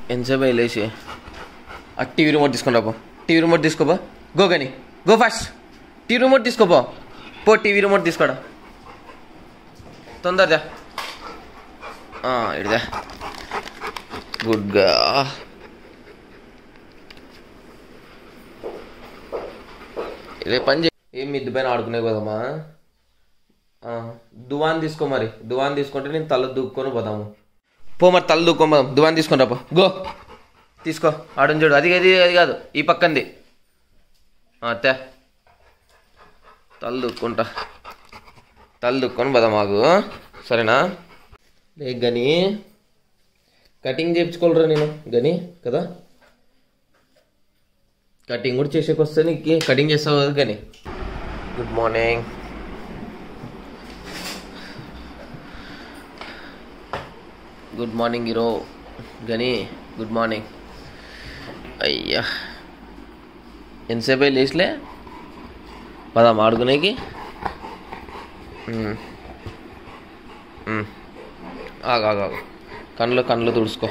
ఎంతసేపు వెళ్ళేసి ఆ టీవీ రిమోట్ తీసుకుని రాపో టీవీ రిమోట్ తీసుకోపో go Gani go fast TV remote తీసుకోపో పో టీవీ రిమోట్ తీసుకోడా తొందరదా ఇడిదా గుడ్గా ఇదే పని చే ఏం మిద్ది పైన ఆడుకునే కదమ్మా ఆ, దువాన్ తీసుకో మరి దువాన్ తీసుకుంటే నేను తల దూక్కొని పోదాము పో మరి తల దూక్కొని పోదాం దువాన్ తీసుకొని రా పో గో తీసుకో ఆడని చూడు అది అది అది కాదు ఈ పక్కంది ఆ, తే తల దూక్కుంటా తల దూక్కొని పోదాం మాకు సరేనా లే గని కటింగ్ చేయించుకోలేరా నేను గని కదా కటింగ్ కూడా చేసేకి వస్తే నీకు కటింగ్ చేస్తావు కదా Gani good morning good morning hero Gani good morning అయ్యా ఎంతసేపు లేచిలే పదాం ఆడుకునేకి ఉమ్. ఉమ్. ఆగు ఆగు ఆగు కళ్ళు కళ్ళు తుడుచుకో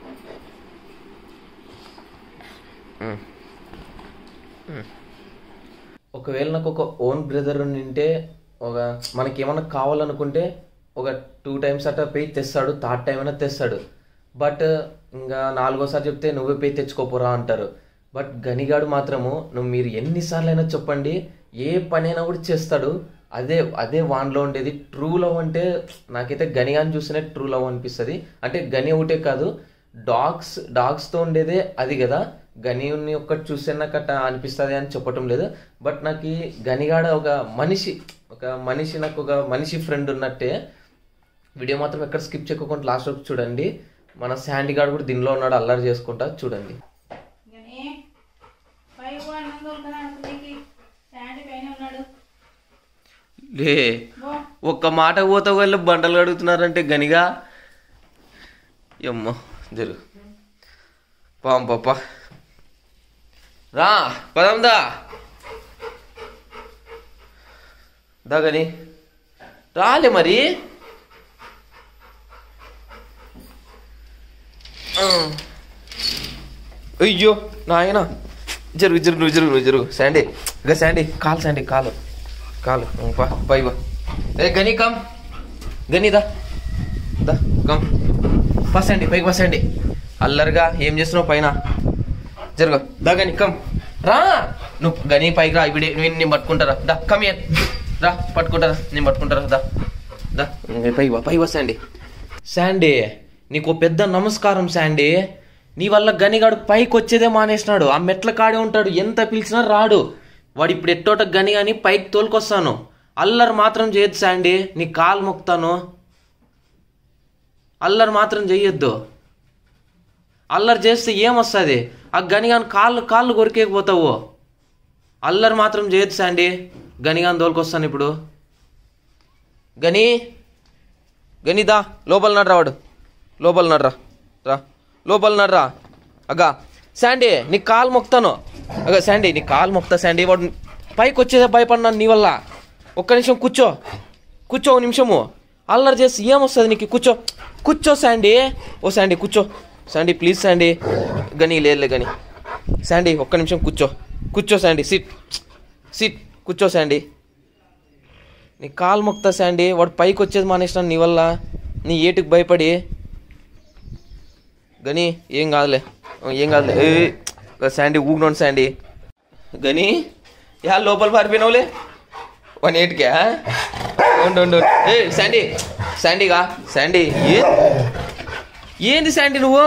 ఉమ్. ఉమ్. ఒకవేళ నాకు ఒక ఓన్ బ్రదర్ ఉంటే ఒక మనకి ఏమన్నా కావాలనుకుంటే ఒక టూ టైమ్స్ అట్లా పోయి తెస్తాడు థర్డ్ టైం అయినా తెస్తాడు బట్ ఇంకా నాలుగోసారి చెప్తే నువ్వే పోయి తెచ్చుకోపోరా అంటారు బట్ గనిగాడు మాత్రము నువ్వు మీరు ఎన్నిసార్లు అయినా చెప్పండి ఏ పనైనా కూడా చేస్తాడు అదే అదే వాన్లో ఉండేది ట్రూ లవ్ అంటే నాకైతే గనిగాని చూస్తేనే ట్రూ లవ్ అనిపిస్తుంది అంటే గని ఒకటే కాదు డాగ్స్ డాగ్స్తో ఉండేదే అది కదా గనిని ఒక్కటి చూస్తే నాకు అట్లా అనిపిస్తుంది అని చెప్పటం లేదు బట్ నాకు ఈ గనిగాడ ఒక మనిషి ఒక మనిషి నాకు ఒక మనిషి ఫ్రెండ్ ఉన్నట్టే వీడియో మాత్రం ఎక్కడ స్కిప్ చేయకుండా లాస్ట్ వరకు చూడండి మన శాండీ గాడు కూడా దీనిలో ఉన్నాడు అల్లరి చేసుకుంటా చూడండి కానీ పై కూడా అన్నం దొరకదా నీకు శాండీ పైన ఉన్నాడు లే బో ఒక్క మాట పోతా వాళ్ళు బండలు అడుగుతున్నారంటే గనిగా ఎమ్మో జరు పాం పాప రా పదందా దా గని రాలే మరి ఆ. అయ్యో నాయన జరుగు జరుగు నువ్వు జరుగు నువ్వు జరుగు శాండీ ఇక శాండీ కాలు శాండీ కాలు కాలు ఉం, పా పై పా ఏ గని కమ్ గని దా దా కమ్ ఫస్ట్ అండి పైకి ఫస్ట్ అండి అల్లరిగా ఏం చేస్తున్నావు పైన జరుగు దా గని కమ్ రా నువ్వు గని పైకి రా ఇప్పుడు నేను పట్టుకుంటారా దా కమ్ ఇయర్ రా పట్టుకుంటారా నేను పట్టుకుంటారా దా దా ఇంక పై పై వా శాండీ శాండీ నీకు ఓ పెద్ద నమస్కారం శాండీ నీ వల్ల గనిగాడు పైకి వచ్చేదే మానేసినాడు ఆ మెట్ల కాడే ఉంటాడు ఎంత పిలిచినా రాడు వాడు ఇప్పుడు ఎట్టోట గని అని పైకి తోలుకొస్తాను అల్లరి మాత్రం చేయొద్దు శాండీ నీ కాలు మొక్తాను అల్లరి మాత్రం చెయ్యొద్దు అల్లరి చేస్తే ఏమొస్తుంది ఆ గనిగాని కాళ్ళు కాళ్ళు కొరికేకపోతావు అల్లరి మాత్రం చేయొద్దు శాండీ గనిగాని తోలుకొస్తాను ఇప్పుడు గని గనిదా లోపల నడ్రా వాడు లోపల నడ్రా రా లోపల నడ్రా అగా శాండీ నీ కాలు మొక్తాను అగా శాండీ నీ కాలు మొక్తా శాండీ వాడు పైకి వచ్చేదే భయపడినాను నీ వల్ల ఒక్క నిమిషం కూర్చో కూర్చో ఓ నిమిషము అల్లరి చేసి ఏమొస్తుంది నీకు కూర్చో కూర్చో శాండీ ఓ శాండీ కూర్చో శాండీ ప్లీజ్ శాండీ గని లేదులే గని శాండీ ఒక్క నిమిషం కూర్చో కూర్చో శాండీ సిట్ సిట్ కూర్చో శాండీ నీ కాలు మొక్తా శాండీ వాడు పైకి వచ్చేది మానేసినాను నీ వల్ల నీ ఏటుకు భయపడి గని ఏం కాదులే ఏం కాదులే ఏ శాండీ ఊగినోండి శాండీ గని యా లోపల పారిపోయినావులే వన్ ఎయిట్కా ఉండు ఉండు ఏ శాండీ శాండీగా శాండీ ఏ ఏంది శాండీ నువ్వు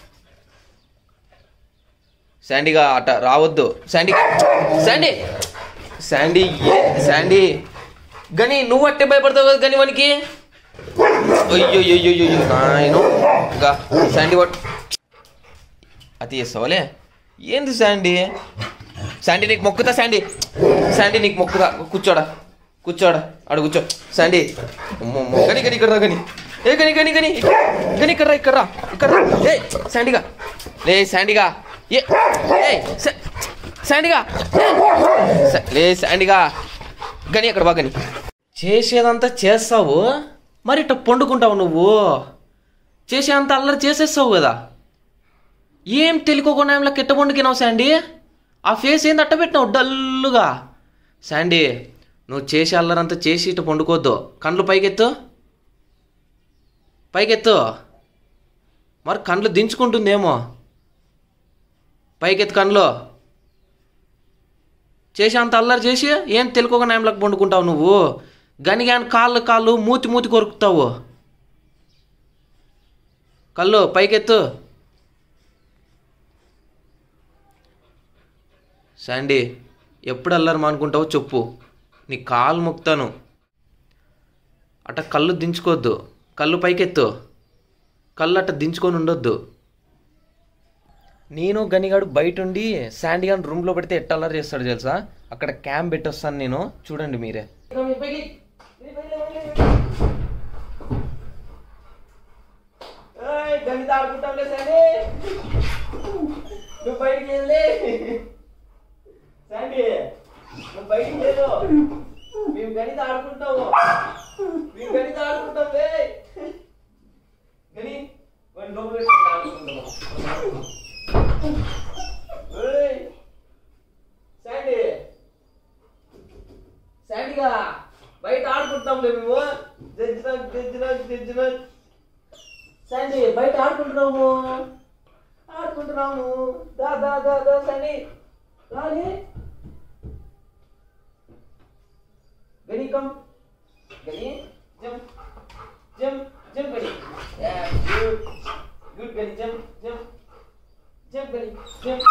శాండీగా అట రావద్దు శాండీ శాండీ శాండీ ఏ శాండీ గని నువ్వు అట్టే భయపడతావు కదా గని వానికి అయ్యో నాయను ఇంకా శాండీ వాట్ అది చేస్తావాలే ఏంది శాండీ శాండీ నీకు మొక్కుతా శాండీ శాండీ నీకు మొక్కుతా కూర్చోడా కూర్చోడా ఆడ కూర్చో శాండీ అమ్మో, అమ్మో. గని గని ఇక్కడ రా గని ఏ గని గని గని గని ఇక్కడ రా ఇక్కడ రా ఇక్కడ రా ఏ శాండీగా లే శాండీగా ఏ ఏ శా- శాండీగా ఏ, శా- లే శాండీగా గని అక్కడ బా గని చేసేదంతా చేస్తావు మరి ఇట్ట పండుకుంటావు నువ్వు చేసేంత అల్లరి చేసేస్తావు కదా ఏం తెలుకోకుండా ఏం కెట్ట పండుకినావు శాండీ ఆ ఫేస్ ఏంది అట్ట పెట్టినావు డల్లుగా శాండీ నువ్వు చేసి అల్లరంతా చేసి ఇటు పండుకోవద్దు కండ్లు పైకెత్తు పైకెత్తు మరి కండ్లు దించుకుంటుందేమో పైకెత్తు కండ్లు చేసి అంత అల్లరి చేసి ఏం తెలుకోక నాయంలోకి పండుకుంటావు నువ్వు గనిగాని కాళ్ళు కాళ్ళు మూతి మూతి కొరుకుతావు కళ్ళు పైకెత్తు శాండీ ఎప్పుడు అల్లరి మానుకుంటావో చెప్పు నీ కాలు ముక్తాను అట్ట కళ్ళు దించుకోవద్దు కళ్ళు పైకెత్తు కళ్ళు అట్ట దించుకొని ఉండొద్దు నేను గనిగాడు బయట ఉండి శాండీ గాని రూమ్లో పెడితే ఎట్ట అల్లరి చేస్తాడు తెలుసా అక్కడ క్యాంప్ పెట్టొస్తాను నేను చూడండి మీరే గణిత ఆడుకుంటాంలే శాండీ నువ్వు బయటికి వెళ్ళే శాండీ నువ్వు బయటికి లేదు మేము గణిత ఆడుకుంటాము మేము గణిత ఆడుకుంటాంలే గని వాడిని లోపల పెట్టి ఆడుకుంటాము ఏయ్! శాండీ శాండీగా బయట ఆడుకుంటాంలే మేము జడ్జినా జడ్జినా జడ్జినా శాండీ బయట ఆడుకుంటున్నాము ఆడుకుంటున్నాము దా దా దా దా శాండీ రాలే Gani come Gani jump jump jump Gani good good Gani jump jump jump Gani jump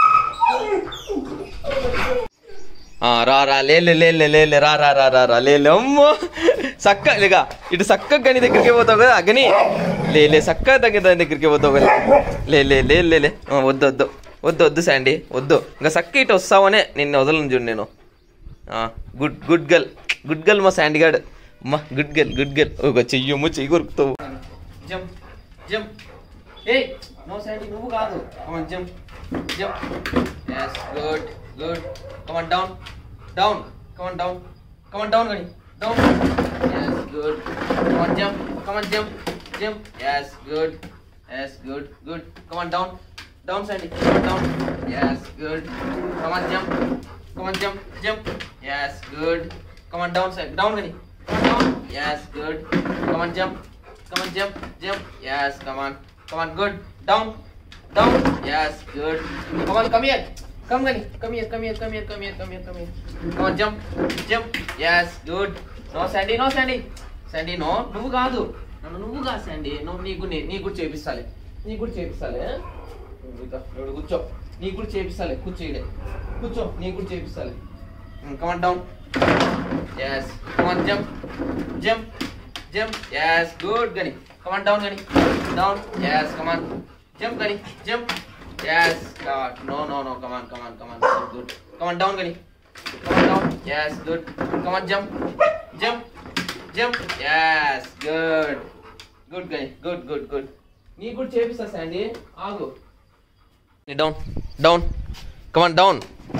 రా రా లేలే లేలే లేలే రా రా రా రా రా లేలే అమ్మో సక్క లేగా ఇటు సక్క గని దగ్గరికి పోతావు కదా గని లే లే సక్క దగ్గర దాని దగ్గరికి పోతావు కదా లే లే లే లే లే ఆ, వద్దు వద్దు వద్దు వద్దు శాండీ వద్దు ఇంకా సక్క ఇటు వస్తావనే నిన్ను వదలను చూడు నేను good good girl good girl మా శాండీ గాడు అమ్మా గుడ్ గర్ల్ గుడ్ గర్ల్ ఒక చెయ్యమ్మ చెయ్యి కొరుకుతావు జంప్ జంప్ ఏయ్ నో శాండీ నువ్వు కాదు come on jump jump yes good good come on down down come on down come on down Gani down yes good come on jump come on jump jump yes good yes good good come on down down Sandy down yes good come on jump come on jump jump yes good come on down side down Gani down yes good come on jump Come on, jump, jump. Yes, come on. Come on, good. Down, down. Yes, good. Come on, come here. Come, Gani. Come here, come here, come here, come here, come here, come here. Come on, jump, jump. Yes, good. No, Sandy, no, Sandy. Sandy, no. నువ్వు కాదు నన్ను నువ్వు కాదు Sandy నువ్వు నీకు నీ- నీకు కూడా చేపిస్తాలే నీకు కూడా చేపిస్తాలే ఇదిగో, ఇక్కడ కూర్చో నీకు కూడా చేపిస్తాలే కూర్చో ఈడే కూర్చో నీకు కూడా చేపిస్తాలే come on down yes come on jump jump jump yes good gani come on down gani down yes come on jump gani jump yes god no no no come on come on come on good, good come on down gani come on down yes good come on jump jump jump yes good good gani good good good నీ కూడా చేపిస్తా Sandy ఆగు down down come on down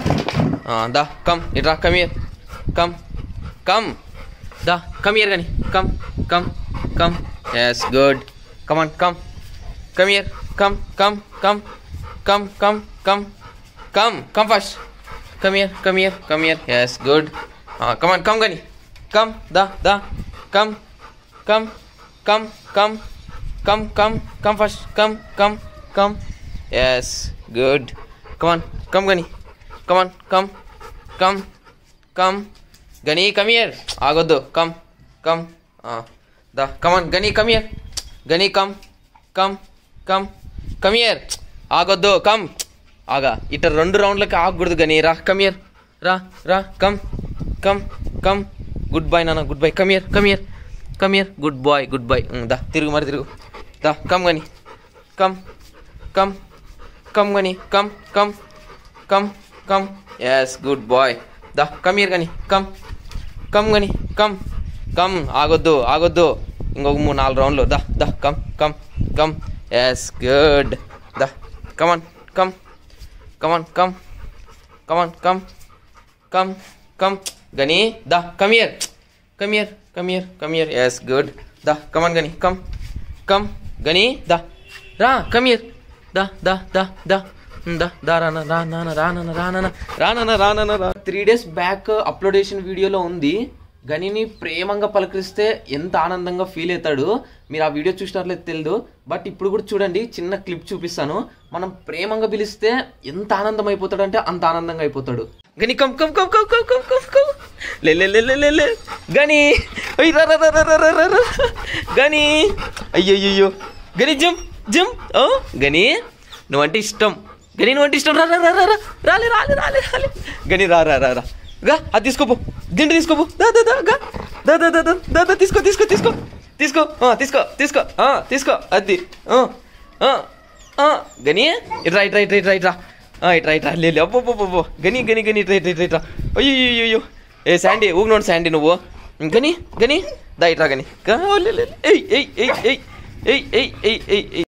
దా come ఇట్రా come here come come దా come here కానీ come come come yes good come on come come here come come come come come come come come first come here come here come here yes good come on come కానీ come దా దా come come come come come come come first come come come yes good come on come Gani come on come come come Gani come here ఆగొద్దు come come దా come on Gani come here Gani come come come come here ఆగొద్దు come ఆగా ఇట రెండు రౌండ్లకి ఆగకూడదు గని రా come here రా రా come come come good boy నాన్న good boy come here come here come here good boy good boy దా తిరుగు మరి తిరుగు దా come Gani come come come Gani come come come come yes good boy దా come here Gani come come Gani come come ఆగొద్దు ఆగొద్దు ఇంకొక మూడు నాలుగు రౌండ్లు దా దా come come come yes good దా come on come come on come come on come come come Gani దా come here come here come here come here yes good దా come on Gani come come Gani దా రా కమ్ ఇయర్ దా దా దా దా దా దా రాన రానా రానా రానా రానా రానా రా త్రీ డేస్ బ్యాక్ అప్లోడ్ చేసిన వీడియోలో ఉంది గనిని ప్రేమంగా పలకరిస్తే ఎంత ఆనందంగా ఫీల్ అవుతాడు మీరు ఆ వీడియో చూసినట్లయితే తెలియదు బట్ ఇప్పుడు కూడా చూడండి చిన్న క్లిప్ చూపిస్తాను మనం ప్రేమంగా పిలిస్తే ఎంత ఆనందం అయిపోతాడు అంటే అంత ఆనందంగా అయిపోతాడు Gani come come come come come come come come లే లే లే లే లే లే గని ఓయ్ రా రా రా రా రా రా రా గని అయ్యయ్యో గని జమ్ జమ్ ఓ గని నువ్వంటే ఇష్టం గని నువ్వంటే ఇష్టం రా రా రా రా రా రాలే రాలే రాలే రాలే గని రా రా రా రా గా అది తీసుకోపో దిండి తీసుకోపో దా దా దా గా దా దా దా దా దా దా తీసుకో తీసుకో తీసుకో తీసుకో ఆ, తీసుకో తీసుకో ఆ, తీసుకో అది ఆ, ఆ, ఆ, గని ఇట్రా ఇట్రా ఇట్రా ఇట్రా ఇట్రా ఆ, ఇట్రా ఇట్రా లే లే, అబ్బో అబ్బో, అబ్బో గని గని గని ఇట్రా ఇట్రా ఇట్రా ఇట్రా అయ్యో అయ్యో అయ్యో ఏ శాండీ ఊగినోడు శాండీ నువ్వు గని గని దా ఇట్రా గని గా, ఓ, లే, లే, లే. ఏయ్ ఏయ్ ఏయ్ ఏయ్ ఏయ్ ఏయ్ ఏయ్ ఏయ్ ఏయ్